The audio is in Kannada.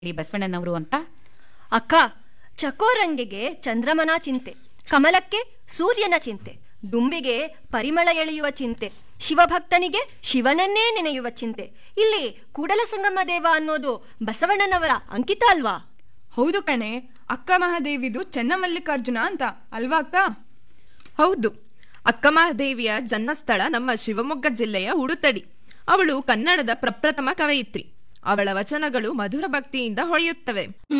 ಈ ಬಸವಣ್ಣನವರು ಅಂತ ಅಕ್ಕ ಚಕೋರಂಗಿಗೆ ಚಂದ್ರಮನ ಚಿಂತೆ ಕಮಲಕ್ಕೆ ಸೂರ್ಯನ ಚಿಂತೆ ದುಂಬಿಗೆ ಪರಿಮಳ ಎಳೆಯುವ ಚಿಂತೆ ಶಿವಭಕ್ತನಿಗೆ ಶಿವನನ್ನೇ ನೆನೆಯುವ ಚಿಂತೆ ಇಲ್ಲಿ ಕೂಡಲ ಸಂಗಮ ದೇವ ಅನ್ನೋದು ಬಸವಣ್ಣನವರ ಅಂಕಿತ ಅಲ್ವಾ ಹೌದು ಕಣೆ ಅಕ್ಕ ಮಹಾದೇವಿದು ಚೆನ್ನಮಲ್ಲಿಕಾರ್ಜುನ ಅಂತ ಅಲ್ವಾ ಅಕ್ಕ ಹೌದು ಅಕ್ಕಮಹಾದೇವಿಯ ಜನ್ಮಸ್ಥಳ ನಮ್ಮ ಶಿವಮೊಗ್ಗ ಜಿಲ್ಲೆಯ ಉಡುತಡಿ ಅವಳು ಕನ್ನಡದ ಪ್ರಪ್ರಥಮ ಕವಯಿತ್ರಿ ಅವಳ ವಚನಗಳು ಮಧುರ ಭಕ್ತಿಯಿಂದ ಹೊಳೆಯುತ್ತವೆ